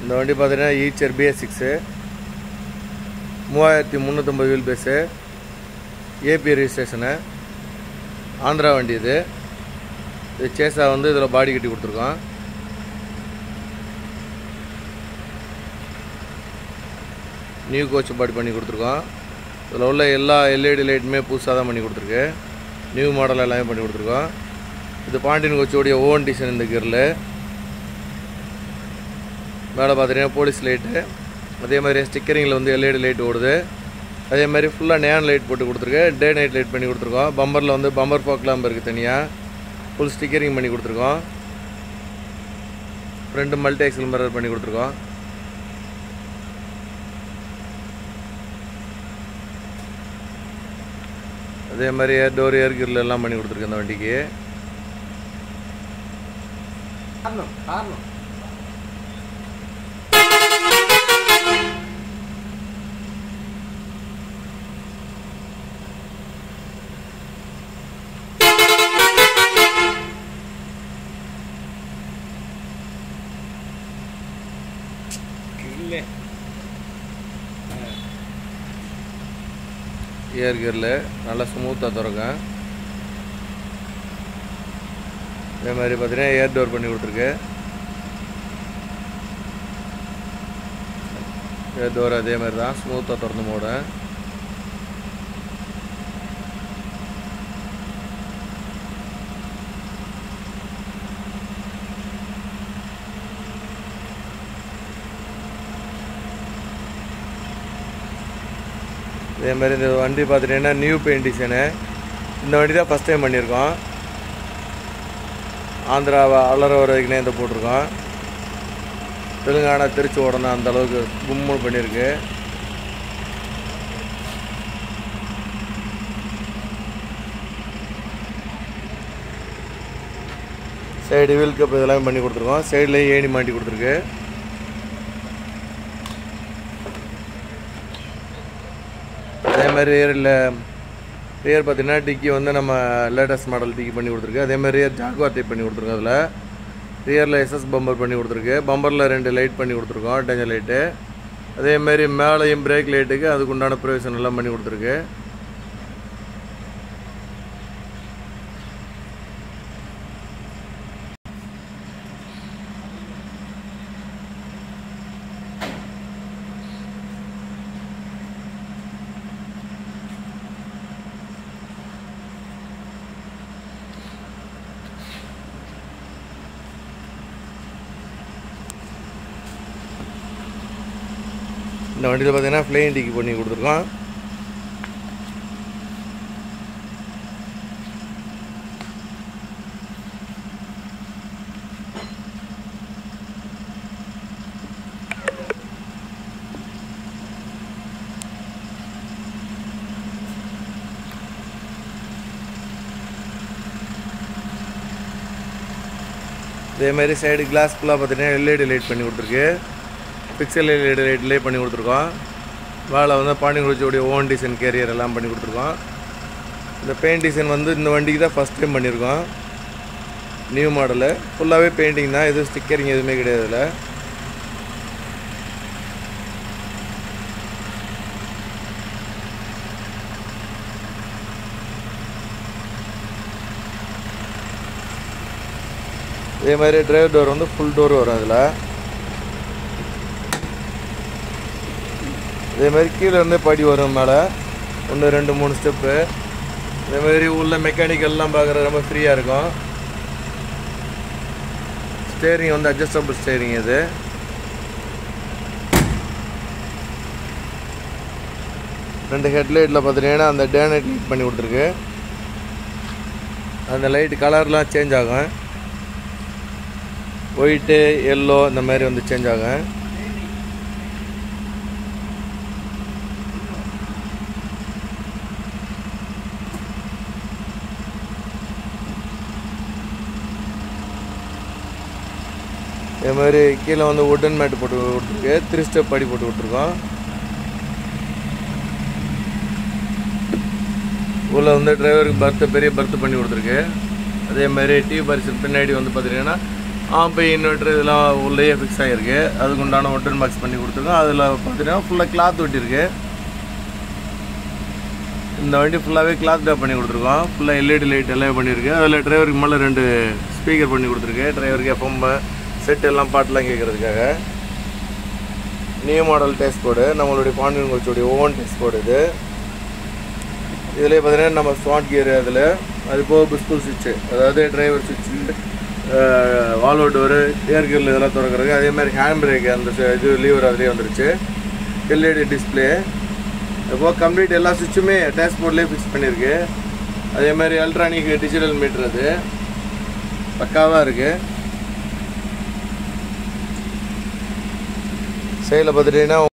இந்த வண்டி பார்த்தீங்கன்னா ஈச்சர் பிஎஸ் சிக்ஸு மூவாயிரத்தி முந்நூற்றம்பது wheel base AP registration Andhra வண்டி இது இது சேஸா வந்து இதில் பாடி கட்டி கொடுத்துருக்கோம் நியூ கோச் பாடி பண்ணி கொடுத்துருக்கோம் இதில் உள்ள எல்லா எல்இடி லைட்டுமே புதுசாக தான் பண்ணி கொடுத்துருக்கு நியூ மாடல் எல்லாமே பண்ணி கொடுத்துருக்கோம் இது பாண்டியன் கோச்சோடைய ஓன் டிசைன் இந்த கியரில் மேலே பார்த்தீங்கன்னா போலீஸ் லைட்டு அதே மாதிரி ஸ்டிக்கரிங்கில் வந்து எல்இடி லைட் ஓடுது அதே மாதிரி ஃபுல்லாக நேன் லைட் போட்டு கொடுத்துருக்கு டே நைட் லைட் பண்ணி கொடுத்துருக்கோம் பம்பரில் வந்து பம்பர் ஃபாக் லேம்ப் இருக்குது தனியாக ஃபுல் ஸ்டிக்கரிங் பண்ணி கொடுத்துருக்கோம் ஃப்ரண்ட் மல்டி எக்ஸல் மிரர் பண்ணி கொடுத்துருக்கோம் அதே மாதிரி ஏர் டோர் ஏர் கிரில் எல்லாம் பண்ணி கொடுத்துருக்கு இந்த வண்டிக்கு காரணம் காரணம் இல்லை ஏர் கியரில் நல்லா ஸ்மூத்தாக திறக்கும் அதே மாதிரி பார்த்தீங்கன்னா ஏர் டோர் பண்ணி கொடுத்துருக்கு ஏர் டோர் அதே மாதிரி தான் ஸ்மூத்தாக திறந்து மூடும் இதே மாதிரி இந்த வண்டி பார்த்துட்டீங்கன்னா நியூ பெயிண்ட் டிசைனு இந்த வண்டி தான் ஃபஸ்ட் டைம் பண்ணியிருக்கோம் ஆந்திராவை அலற வர வரைக்கும் இந்த போட்டிருக்கோம் தெலுங்கானா திருச்சி ஓடணும் அந்த அளவுக்கு கும்முன்னு பண்ணியிருக்கு சைடு வீல் கப் இதெல்லாம் பண்ணி கொடுத்துருக்கோம் சைட்லேயே ஏணி மாட்டி கொடுத்துருக்கு அதே மாதிரி ரியரில் ரியர் பார்த்தீங்கன்னா டிக்கி வந்து நம்ம லேட்டஸ்ட் மாடல் டிக்கி பண்ணி கொடுத்துருக்கு அதே மாதிரி ரியர் ஜாகுவார் டைப் பண்ணி கொடுத்துருக்கோம் அதில் ரியரில் எஸ்எஸ் பம்பர் பண்ணி கொடுத்துருக்கு பம்பரில் ரெண்டு லைட் பண்ணி கொடுத்துருக்கோம் டேஞ்சர் லைட்டு அதே மாதிரி மேலேயும் பிரேக் லைட்டுக்கு அதுக்கு உண்டான ப்ரொவிஷன் எல்லாம் பண்ணி கொடுத்துருக்கு இந்த வண்டியில் பார்த்தீங்கன்னா ஃப்ளைங் டிக்கி பண்ணி கொடுத்துருக்கோம் இதே மாதிரி சைடு கிளாஸ் ஃபுல்லாக பார்த்தீங்கன்னா எல்இடி லைட் பண்ணி கொடுத்துருக்கு பிக்சல் எல்இடி லைட்லேயே பண்ணி கொடுத்துருக்கோம் வேலை வந்து பாண்டியங்குறிச்சியோடைய ஓன் டிசைன் கேரியர் எல்லாம் பண்ணி கொடுத்துருக்கோம் இந்த பெயிண்ட் டிசைன் வந்து இந்த வண்டிக்கு தான் ஃபஸ்ட் டைம் பண்ணியிருக்கோம் நியூ மாடலு ஃபுல்லாகவே பெயிண்டிங் தான் எதுவும் ஸ்டிக்கரிங் எதுவுமே கிடையாது இதில் இதே மாதிரி டிரைவர் டோர் வந்து ஃபுல் டோர் வரும் அதில் இதே மாதிரி கீழே இருந்து படி வரும் மேலே ஒன்று ரெண்டு மூணு ஸ்டெப்பு இதே மாதிரி உள்ள மெக்கானிக்கல்லாம் பார்க்குற ரொம்ப ஃப்ரீயாக இருக்கும் ஸ்டேரிங் வந்து அட்ஜஸ்டபிள் ஸ்டேரிங் இது ரெண்டு ஹெட்லைட்டில் பார்த்துட்டீங்கன்னா அந்த டே நைட் லைட் பண்ணி கொடுத்துருக்கு அந்த லைட் கலர்லாம் சேஞ்ச் ஆகும் ஒயிட்டு எல்லோ இந்த மாதிரி வந்து சேஞ்ச் ஆகும் இதே மாதிரி கீழே வந்து உட்டன் மேட் போட்டு கொடுத்துருக்கு த்ரீ ஸ்டெப் படி போட்டு கொடுத்துருக்கோம் உள்ள வந்து டிரைவருக்கு பர்த்து பெரிய பர்த்து பண்ணி கொடுத்துருக்கு அதே மாதிரி டீ பரிசு பின்னாடி வந்து பார்த்தீங்கன்னா ஆம்பை இன்வெர்டர் இதெல்லாம் உள்ளேயே ஃபிக்ஸ் ஆகிருக்கு அதுக்கு உண்டான ஒட்டன் பாக்ஸ் பண்ணி கொடுத்துருக்கோம் அதில் பார்த்தீங்கன்னா ஃபுல்லாக கிளாத் ஒட்டியிருக்கு இந்த வண்டி ஃபுல்லாகவே கிளாத் டேப் பண்ணி கொடுத்துருக்கோம் ஃபுல்லாக எல்இடி லைட் எல்லாம் பண்ணியிருக்கு அதில் டிரைவருக்கு மேலே ரெண்டு ஸ்பீக்கர் பண்ணி கொடுத்துருக்கு டிரைவருக்கு எஃப்எம் செட் எல்லாம் பாட்டெலாம் கேட்குறதுக்காக நியூ மாடல் டேஸ்ட் கோடு நம்மளுடைய பாண்டியன் கோச்சோடைய ஓன் டேஸ்ட் கோடு இது இதில் பார்த்தீங்கன்னா நம்ம ஸ்மார்ட் கியர் அதில் அது போக பிஸ்கூல் சுவிட்சு அதாவது டிரைவர் சுவிட்சு வால்வோ டோரு ஏர் கியர் இதெல்லாம் திறக்கிறது அதே மாதிரி ஹேண்ட் பிரேக் அந்த சு- இது லீவர் அதுலேயே வந்துருச்சு எல்இடி டிஸ்பிளே இப்போ கம்ப்ளீட் எல்லா சுவிட்சுமே டேஷ்போர்ட்லேயே ஃபிக்ஸ் பண்ணியிருக்கு அதே மாதிரி எலக்ட்ரானிக் டிஜிட்டல் மீட்டர் அது பக்காவாக இருக்குது சைடில் பார்த்துட்டிங்கன்னா